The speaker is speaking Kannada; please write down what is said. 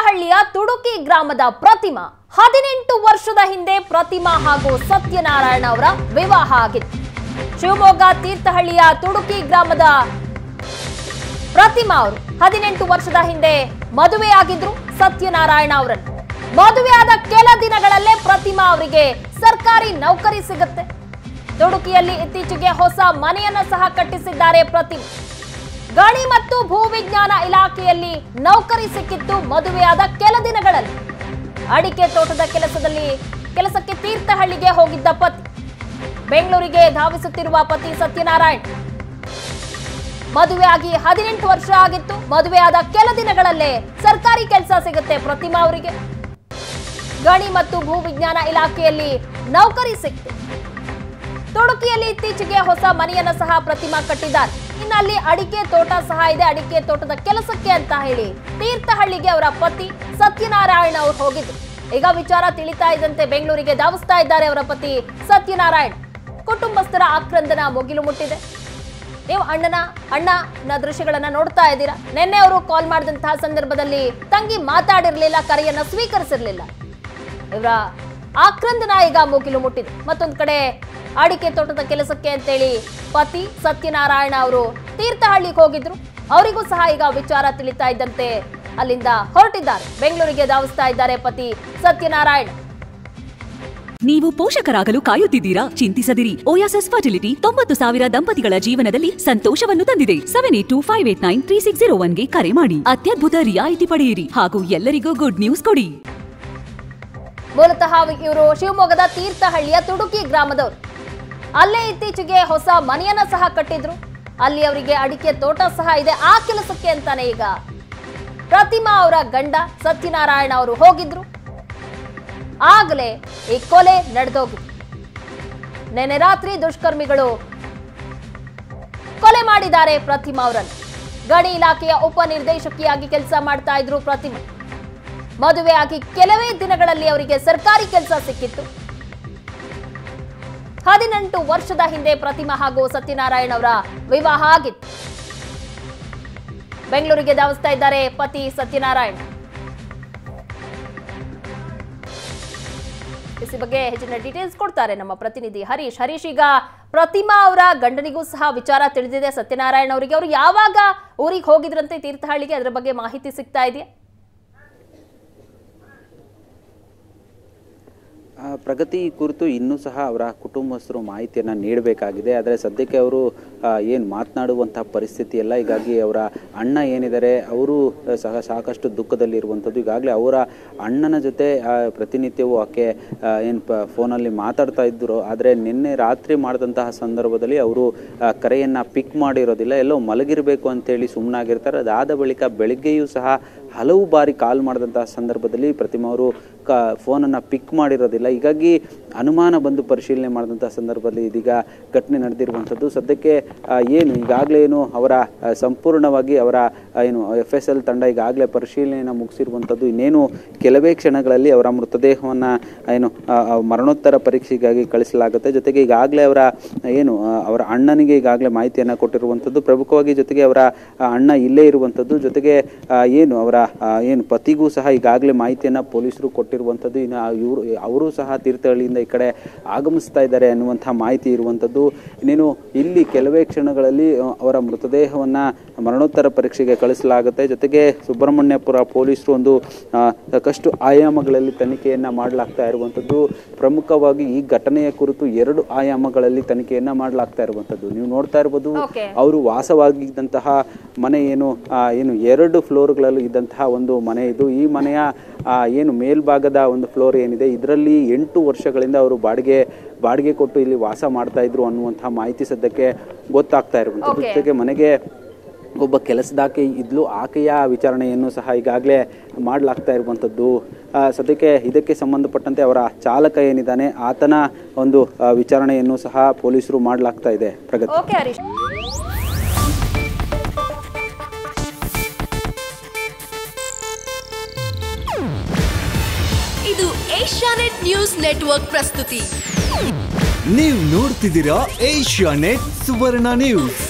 ತೀರ್ಥಹಳ್ಳಿಯ ತುಡುಕಿ ಗ್ರಾಮದ ಪ್ರತಿಮಾ ಹದಿನೆಂಟು ವರ್ಷದ ಹಿಂದೆ ಪ್ರತಿಮಾ ಹಾಗೂ ಸತ್ಯನಾರಾಯಣ ಅವರ ವಿವಾಹ ಆಗಿತ್ತು ಶಿವಮೊಗ್ಗ ತೀರ್ಥಹಳ್ಳಿಯ ತುಡುಕಿ ಗ್ರಾಮದ ಪ್ರತಿಮಾ ಅವರು ಹದಿನೆಂಟು ವರ್ಷದ ಹಿಂದೆ ಮದುವೆಯಾಗಿದ್ರು ಸತ್ಯನಾರಾಯಣ ಅವರನ್ನು ಮದುವೆಯಾದ ಕೆಲ ದಿನಗಳಲ್ಲೇ ಪ್ರತಿಮಾ ಅವರಿಗೆ ಸರ್ಕಾರಿ ನೌಕರಿ ಸಿಗುತ್ತೆ ತುಡುಕಿಯಲ್ಲಿ ಇತ್ತೀಚೆಗೆ ಹೊಸ ಮನೆಯನ್ನ ಸಹ ಕಟ್ಟಿಸಿದ್ದಾರೆ ಪ್ರತಿಮಾ ಗಣಿ ಮತ್ತು ಭೂವಿಜ್ಞಾನ ಇಲಾಖೆಯಲ್ಲಿ ನೌಕರಿ ಸಿಕ್ಕಿತ್ತು ಮದುವೆಯಾದ ಕೆಲ ದಿನಗಳಲ್ಲಿ ಅಡಿಕೆ ತೋಟದ ಕೆಲಸದಲ್ಲಿ ಕೆಲಸಕ್ಕೆ ತೀರ್ಥಹಳ್ಳಿಗೆ ಹೋಗಿದ್ದ ಪತಿ ಬೆಂಗಳೂರಿಗೆ ಧಾವಿಸುತ್ತಿರುವ ಪತಿ ಸತ್ಯನಾರಾಯಣ್ ಮದುವೆಯಾಗಿ ಹದಿನೆಂಟು ವರ್ಷ ಆಗಿತ್ತು ಮದುವೆಯಾದ ಕೆಲ ದಿನಗಳಲ್ಲೇ ಸರ್ಕಾರಿ ಕೆಲಸ ಸಿಗುತ್ತೆ ಪ್ರತಿಮಾ ಅವರಿಗೆ ಗಣಿ ಮತ್ತು ಭೂವಿಜ್ಞಾನ ಇಲಾಖೆಯಲ್ಲಿ ನೌಕರಿ ಸಿಕ್ತು ತುಡುಕಿಯಲ್ಲಿ ಇತ್ತೀಚೆಗೆ ಹೊಸ ಮನೆಯನ್ನ ಸಹ ಪ್ರತಿಮಾ ಕಟ್ಟಿದ್ದಾರೆ ಇನ್ನು ಅಲ್ಲಿ ಅಡಿಕೆ ತೋಟ ಸಹ ಇದೆ ಅಡಿಕೆ ತೋಟದ ಕೆಲಸಕ್ಕೆ ಅಂತ ಹೇಳಿ ತೀರ್ಥಹಳ್ಳಿಗೆ ಅವರ ಪತಿ ಸತ್ಯನಾರಾಯಣ ಅವರು ಹೋಗಿದ್ರು ಈಗ ವಿಚಾರ ತಿಳಿತಾ ಇದ್ದಂತೆ ಬೆಂಗಳೂರಿಗೆ ಧಾವಿಸ್ತಾ ಇದ್ದಾರೆ ಅವರ ಪತಿ ಸತ್ಯನಾರಾಯಣ್ ಕುಟುಂಬಸ್ಥರ ಆಕ್ರಂದನ ಮುಗಿಲು ಮುಟ್ಟಿದೆ ನೀವು ಅಣ್ಣನ ಅಣ್ಣನ ದೃಶ್ಯಗಳನ್ನ ನೋಡ್ತಾ ಇದ್ದೀರಾ ನಿನ್ನೆ ಅವರು ಕಾಲ್ ಮಾಡಿದಂತಹ ಸಂದರ್ಭದಲ್ಲಿ ತಂಗಿ ಮಾತಾಡಿರ್ಲಿಲ್ಲ ಕರೆಯನ್ನ ಸ್ವೀಕರಿಸಿರ್ಲಿಲ್ಲ ಇವರ ಆಕ್ರಂದನ ಈಗ ಮುಗಿಲು ಮುಟ್ಟಿದೆ ಮತ್ತೊಂದು ಕಡೆ ಅಡಿಕೆ ತೋಟದ ಕೆಲಸಕ್ಕೆ ಅಂತೇಳಿ ಪತಿ ಸತ್ಯನಾರಾಯಣ ಅವರು ತೀರ್ಥಹಳ್ಳಿಗೆ ಹೋಗಿದ್ರು ಅವರಿಗೂ ಸಹ ಈಗ ವಿಚಾರ ತಿಳಿತಾ ಇದ್ದಂತೆ ಅಲ್ಲಿಂದ ಹೊರಟಿದ್ದಾರೆ ಬೆಂಗಳೂರಿಗೆ ಧಾವಿಸ್ತಾ ಇದ್ದಾರೆ ಪತಿ ಸತ್ಯನಾರಾಯಣ ನೀವು ಪೋಷಕರಾಗಲು ಕಾಯುತ್ತಿದ್ದೀರಾ ಚಿಂತಿಸದಿರಿ ಓಯಾಸಸ್ ಫರ್ಟಿಲಿಟಿ ತೊಂಬತ್ತು ಸಾವಿರ ದಂಪತಿಗಳ ಜೀವನದಲ್ಲಿ ಸಂತೋಷವನ್ನು ತಂದಿದೆ seven eight two five eight nine three six zero ಒನ್ಗೆ ಕರೆ ಮಾಡಿ ಅತ್ಯದ್ಭುತ ರಿಯಾಯಿತಿ ಪಡೆಯಿರಿ ಹಾಗೂ ಎಲ್ಲರಿಗೂ ಗುಡ್ ನ್ಯೂಸ್ ಕೊಡಿ ಮೂಲತಃ ಇವರು ಶಿವಮೊಗ್ಗದ ತೀರ್ಥಹಳ್ಳಿಯ ತುಡುಕಿ ಗ್ರಾಮದವರು ಅಲ್ಲೇ ಇತ್ತೀಚೆಗೆ ಹೊಸ ಮನೆಯನ್ನ ಸಹ ಕಟ್ಟಿದ್ರು ಅಲ್ಲಿ ಅವರಿಗೆ ಅಡಿಕೆ ತೋಟ ಸಹ ಇದೆ ಆ ಕೆಲಸಕ್ಕೆ ಅಂತಾನೆ ಈಗ ಪ್ರತಿಮಾ ಅವರ ಗಂಡ ಸತ್ಯನಾರಾಯಣ ಅವರು ಹೋಗಿದ್ರು ಆಗಲೇ ಈ ಕೊಲೆ ನಡೆದೋಗಿತ್ತು ನೆನೆ ರಾತ್ರಿ ದುಷ್ಕರ್ಮಿಗಳು ಕೊಲೆ ಮಾಡಿದ್ದಾರೆ ಪ್ರತಿಮಾ ಅವರನ್ನು ಗಣಿ ಇಲಾಖೆಯ ಉಪನಿರ್ದೇಶಕಿಯಾಗಿ ಕೆಲಸ ಮಾಡ್ತಾ ಇದ್ರು ಪ್ರತಿಮಾ ಮದುವೆಯಾಗಿ ಕೆಲವೇ ದಿನಗಳಲ್ಲಿ ಅವರಿಗೆ ಸರ್ಕಾರಿ ಕೆಲಸ ಸಿಕ್ಕಿತ್ತು ಹದಿನೆಂಟು ವರ್ಷದ ಹಿಂದೆ ಪ್ರತಿಮಾ ಹಾಗೂ ಸತ್ಯನಾರಾಯಣ ಅವರ ವಿವಾಹ ಆಗಿತ್ತು ಬೆಂಗಳೂರಿಗೆ ಧಾವಿಸ್ತಾ ಇದ್ದಾರೆ ಪತಿ ಸತ್ಯನಾರಾಯಣ್ ಇಸಿ ಬಗ್ಗೆ ಹೆಚ್ಚಿನ ಡೀಟೇಲ್ಸ್ ಕೊಡ್ತಾರೆ ನಮ್ಮ ಪ್ರತಿನಿಧಿ ಹರೀಶ್ ಹರೀಶ್ ಈಗ ಪ್ರತಿಮಾ ಅವರ ಗಂಡನಿಗೂ ಸಹ ವಿಚಾರ ತಿಳಿದಿದೆ ಸತ್ಯನಾರಾಯಣ ಅವರಿಗೆ ಅವರು ಯಾವಾಗ ಊರಿಗೆ ಹೋಗಿದ್ರಂತೆ ತೀರ್ಥಹಳ್ಳಿಗೆ ಅದರ ಬಗ್ಗೆ ಮಾಹಿತಿ ಸಿಗ್ತಾ ಇದೆಯಾ ಆ, ಪ್ರಗತಿ ಕುರಿತು ಇನ್ನೂ ಸಹ ಅವರ ಕುಟುಂಬಸ್ಥರು ಮಾಹಿತಿಯನ್ನು ನೀಡಬೇಕಾಗಿದೆ ಆದರೆ ಸದ್ಯಕ್ಕೆ ಅವರು ಏನು ಮಾತನಾಡುವಂಥ ಪರಿಸ್ಥಿತಿ ಇಲ್ಲ ಹೀಗಾಗಿ ಅವರ ಅಣ್ಣ ಏನಿದ್ದಾರೆ ಅವರು ಸಹ ಸಾಕಷ್ಟು ದುಃಖದಲ್ಲಿರುವಂಥದ್ದು ಈಗಾಗಲೇ ಅವರ ಅಣ್ಣನ ಜೊತೆ ಆ, ಪ್ರತಿನಿತ್ಯವೂ ಆಕೆ ಏನು ಪ ಫೋನಲ್ಲಿ ಮಾತಾಡ್ತಾ ಇದ್ದರು ಆದರೆ ನಿನ್ನೆ ರಾತ್ರಿ ಮಾಡಿದಂತಹ ಸಂದರ್ಭದಲ್ಲಿ ಅವರು ಕರೆಯನ್ನು ಪಿಕ್ ಮಾಡಿರೋದಿಲ್ಲ ಎಲ್ಲೋ ಮಲಗಿರಬೇಕು ಅಂತೇಳಿ ಸುಮ್ಮನಾಗಿರ್ತಾರೆ ಅದಾದ ಬಳಿಕ ಬೆಳಿಗ್ಗೆಯೂ ಸಹ ಹಲವು ಬಾರಿ ಕಾಲ್ ಮಾಡಿದಂತಹ ಸಂದರ್ಭದಲ್ಲಿ ಪ್ರತಿಮಾ ಅವರು ಕ ಫೋನನ್ನು ಪಿಕ್ ಮಾಡಿರೋದಿಲ್ಲ ಹೀಗಾಗಿ ಅನುಮಾನ ಬಂದು ಪರಿಶೀಲನೆ ಮಾಡಿದಂಥ ಸಂದರ್ಭದಲ್ಲಿ ಇದೀಗ ಘಟನೆ ನಡೆದಿರುವಂಥದ್ದು ಸದ್ಯಕ್ಕೆ ಆ, ಏನು ಈಗಾಗಲೇ ಏನು ಅವರ ಆ, ಸಂಪೂರ್ಣವಾಗಿ ಅವರ ಆ, ಏನು ಎಫ್ ಎಸ್ ಎಲ್ ತಂಡ ಈಗಾಗಲೇ ಪರಿಶೀಲನೆಯನ್ನು ಮುಗಿಸಿರುವಂಥದ್ದು ಇನ್ನೇನು ಕೆಲವೇ ಕ್ಷಣಗಳಲ್ಲಿ ಅವರ ಮೃತದೇಹವನ್ನು ಏನು ಆ, ಆ, ಮರಣೋತ್ತರ ಪರೀಕ್ಷೆಗಾಗಿ ಕಳಿಸಲಾಗುತ್ತೆ ಜೊತೆಗೆ ಈಗಾಗಲೇ ಅವರ ಏನು ಆ, ಅವರ ಅಣ್ಣನಿಗೆ ಈಗಾಗಲೇ ಮಾಹಿತಿಯನ್ನು ಕೊಟ್ಟಿರುವಂಥದ್ದು ಪ್ರಮುಖವಾಗಿ ಜೊತೆಗೆ ಅವರ ಆ, ಅಣ್ಣ ಇಲ್ಲೇ ಇರುವಂಥದ್ದು ಜೊತೆಗೆ ಆ, ಏನು ಅವರ ಆ, ಏನು ಪತಿಗೂ ಸಹ ಈಗಾಗಲೇ ಮಾಹಿತಿಯನ್ನು ಪೊಲೀಸರು ಕೊಟ್ಟಿರುವಂಥದ್ದು ಇನ್ನು ಇವರು ಅವರು ಸಹ ತೀರ್ಥಹಳ್ಳಿಯಿಂದ ಈ ಕಡೆ ಆಗಮಿಸ್ತಾ ಇದ್ದಾರೆ ಅನ್ನುವಂಥ ಮಾಹಿತಿ ಇರುವಂಥದ್ದು ಇನ್ನೇನು ಇಲ್ಲಿ ಕೆಲವೇ ಕ್ಷಣಗಳಲ್ಲಿ ಆ, ಅವರ ಮೃತದೇಹವನ್ನು ಮರಣೋತ್ತರ ಪರೀಕ್ಷೆಗೆ ಕಳಿಸಲಾಗುತ್ತೆ ಜೊತೆಗೆ ಸುಬ್ರಹ್ಮಣ್ಯಪುರ ಪೊಲೀಸರು ಒಂದು ಆ, ಸಾಕಷ್ಟು ಆಯಾಮಗಳಲ್ಲಿ ತನಿಖೆಯನ್ನು ಮಾಡಲಾಗ್ತಾ ಇರುವಂಥದ್ದು ಪ್ರಮುಖವಾಗಿ ಈ ಘಟನೆಯ ಕುರಿತು ಎರಡು ಆಯಾಮಗಳಲ್ಲಿ ತನಿಖೆಯನ್ನು ಮಾಡಲಾಗ್ತಾ ಇರುವಂಥದ್ದು ನೀವು ನೋಡ್ತಾ ಇರ್ಬೋದು Okay. ಅವರು ವಾಸವಾಗಿದ್ದಂತಹ ಮನೆ ಏನು ಆ, ಏನು ಎರಡು ಫ್ಲೋರ್ಗಳಲ್ಲಿ ಇದ್ದಂತಹ ಒಂದು ಮನೆ ಇದು ಈ ಮನೆಯ ಆ, ಏನು ಮೇಲ್ಭಾಗದ ಒಂದು ಫ್ಲೋರ್ ಏನಿದೆ ಇದರಲ್ಲಿ ಎಂಟು ವರ್ಷಗಳಿಂದ ಅವರು ಬಾಡಿಗೆ ಬಾಡಿಗೆ ಕೊಟ್ಟು ಇಲ್ಲಿ ವಾಸ ಮಾಡ್ತಾ ಇದ್ರು ಅನ್ನುವಂತಹ ಮಾಹಿತಿ ಸದ್ಯಕ್ಕೆ ಗೊತ್ತಾಗ್ತಾ ಇರುವಂಥದ್ದು Okay. ಜೊತೆಗೆ ಮನೆಗೆ ಒಬ್ಬ ಕೆಲಸದಾಕೆ ಇದ್ಲು ಆಕೆಯ ವಿಚಾರಣೆಯನ್ನು ಸಹ ಈಗಾಗಲೇ ಮಾಡಲಾಗ್ತಾ ಇರುವಂಥದ್ದು ಆ, ಸದ್ಯಕ್ಕೆ ಇದಕ್ಕೆ ಸಂಬಂಧಪಟ್ಟಂತೆ ಅವರ ಚಾಲಕ ಏನಿದ್ದಾನೆ ಆತನ ಒಂದು ಆ, ವಿಚಾರಣೆಯನ್ನು ಸಹ ಪೊಲೀಸರು ಮಾಡಲಾಗ್ತಾ ಇದೆ ಪ್ರಗತಿ ಓಕೆ ಹರೀಶ್ ಇದು ಏಷ್ಯಾನೆಟ್ ನ್ಯೂಸ್ ನೆಟ್ವರ್ಕ್ ಪ್ರಸ್ತುತಿ ನೀವು ನೋಡ್ತಿದ್ದೀರಾ ಏಷ್ಯಾ ನೆಟ್ ಸುವರ್ಣ ನ್ಯೂಸ್